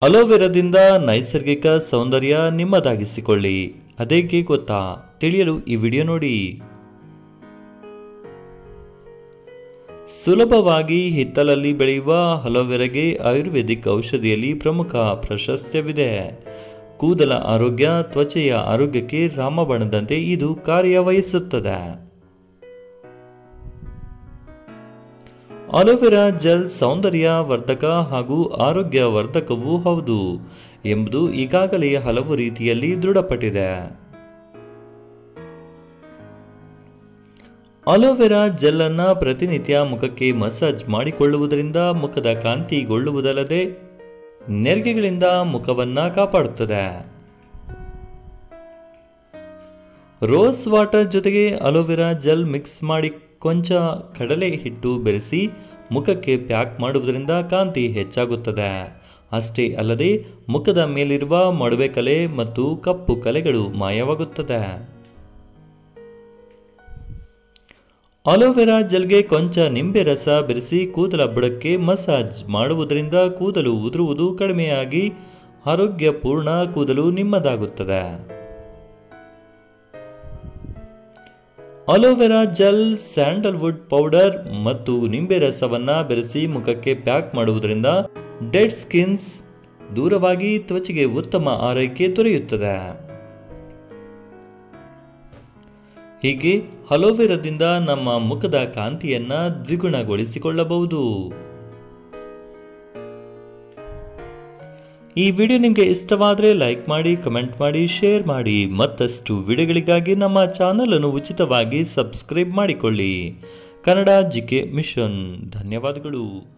ಅಲೋವೆರಾದಿಂದ ನೈಸರ್ಗಿಕ ಸೌಂದರ್ಯ ನಿಮ್ಮದಾಗಿಸಿಕೊಳ್ಳಿ ಅದೇಕೆ ಗೊತ್ತಾ ತಿಳಿಯಲು ಈ ವಿಡಿಯೋ ನೋಡಿ ಸುಲಭವಾಗಿ ಹಿತ್ತಲಲ್ಲಿ ಬೆಳೆಯುವ ಅಲೋವೆರಾಗೆ ಆಯುರ್ವೇದಿಕ್ ಔಷಧಿಯಲ್ಲಿ ಪ್ರಮುಖ ಪ್ರಾಶಸ್ತ್ಯವಿದೆ ಕೂದಲ ಆರೋಗ್ಯ ತ್ವಚೆಯ ಆರೋಗ್ಯಕ್ಕೆ ರಾಮಬಾಣದಂತೆ ಇದು ಕಾರ್ಯವಹಿಸುತ್ತದೆ ಅಲೋವೆರಾ ಜೆಲ್ ಸೌಂದರ್ಯ ವರ್ಧಕ ಹಾಗೂ ಆರೋಗ್ಯ ವರ್ಧಕವೂ ಹೌದು ಎಂಬುದು ಈಗಾಗಲೇ ಹಲವು ರೀತಿಯಲ್ಲಿ ದೃಢಪಟ್ಟಿದೆ ಅಲೋವೆರಾ ಜೆಲ್ ಅನ್ನ ಪ್ರತಿನಿತ್ಯ ಮುಖಕ್ಕೆ ಮಸಾಜ್ ಮಾಡಿಕೊಳ್ಳುವುದರಿಂದ ಮುಖದ ಕಾಂತಿಗೊಳ್ಳುವುದಲ್ಲದೆ ನೆರಿಗೆಗಳಿಂದ ಮುಖವನ್ನ ಕಾಪಾಡುತ್ತದೆ ರೋಸ್ ವಾಟರ್ ಜೊತೆಗೆ ಅಲೋವೆರಾ ಜೆಲ್ ಮಿಕ್ಸ್ ಮಾಡಿ ಕೊಂಚ ಕಡಲೆ ಹಿಟ್ಟು ಬೆರೆಸಿ ಮುಖಕ್ಕೆ ಪ್ಯಾಕ್ ಮಾಡುವುದರಿಂದ ಕಾಂತಿ ಹೆಚ್ಚಾಗುತ್ತದೆ ಅಷ್ಟೇ ಅಲ್ಲದೆ ಮುಖದ ಮೇಲಿರುವ ಮೊಡವೆ ಕಲೆ ಮತ್ತು ಕಪ್ಪು ಕಲೆಗಳು ಮಾಯವಾಗುತ್ತದೆ ಅಲೋವೆರಾ ಜೆಲ್ಗೆ ಕೊಂಚ ನಿಂಬೆ ರಸ ಬೆರೆಸಿ ಕೂದಲ ಬುಡಕ್ಕೆ ಮಸಾಜ್ ಮಾಡುವುದರಿಂದ ಕೂದಲು ಉದುರುವುದು ಕಡಿಮೆಯಾಗಿ ಆರೋಗ್ಯಪೂರ್ಣ ಕೂದಲು ನಿಮ್ಮದಾಗುತ್ತದೆ ಅಲೋವೆರಾ ಜೆಲ್ ಸ್ಯಾಂಡಲ್ವುಡ್ ಪೌಡರ್ ಮತ್ತು ನಿಂಬೆ ರಸವನ್ನ ಬೆರೆಸಿ ಮುಖಕ್ಕೆ ಪ್ಯಾಕ್ ಮಾಡುವುದರಿಂದ ಡೆಡ್ ಸ್ಕಿನ್ಸ್ ದೂರವಾಗಿ ತ್ವಚೆಗೆ ಉತ್ತಮ ಆರೈಕೆ ದೊರೆಯುತ್ತದೆ ಹೀಗೆ ಅಲೋವೆರಾದಿಂದ ನಮ್ಮ ಮುಖದ ಕಾಂತಿಯನ್ನ ದ್ವಿಗುಣಗೊಳಿಸಿಕೊಳ್ಳಬಹುದು ಈ ವಿಡಿಯೋ ನಿಮಗೆ ಇಷ್ಟವಾದರೆ ಲೈಕ್ ಮಾಡಿ ಕಮೆಂಟ್ ಮಾಡಿ ಶೇರ್ ಮಾಡಿ ಮತ್ತಷ್ಟು ವಿಡಿಯೋಗಳಿಗಾಗಿ ನಮ್ಮ ಚಾನಲ್ ಅನ್ನು ಉಚಿತವಾಗಿ ಸಬ್ಸ್ಕ್ರೈಬ್ ಮಾಡಿಕೊಳ್ಳಿ ಕನ್ನಡ ಜಿಕೆ ಮಿಷನ್ ಧನ್ಯವಾದಗಳು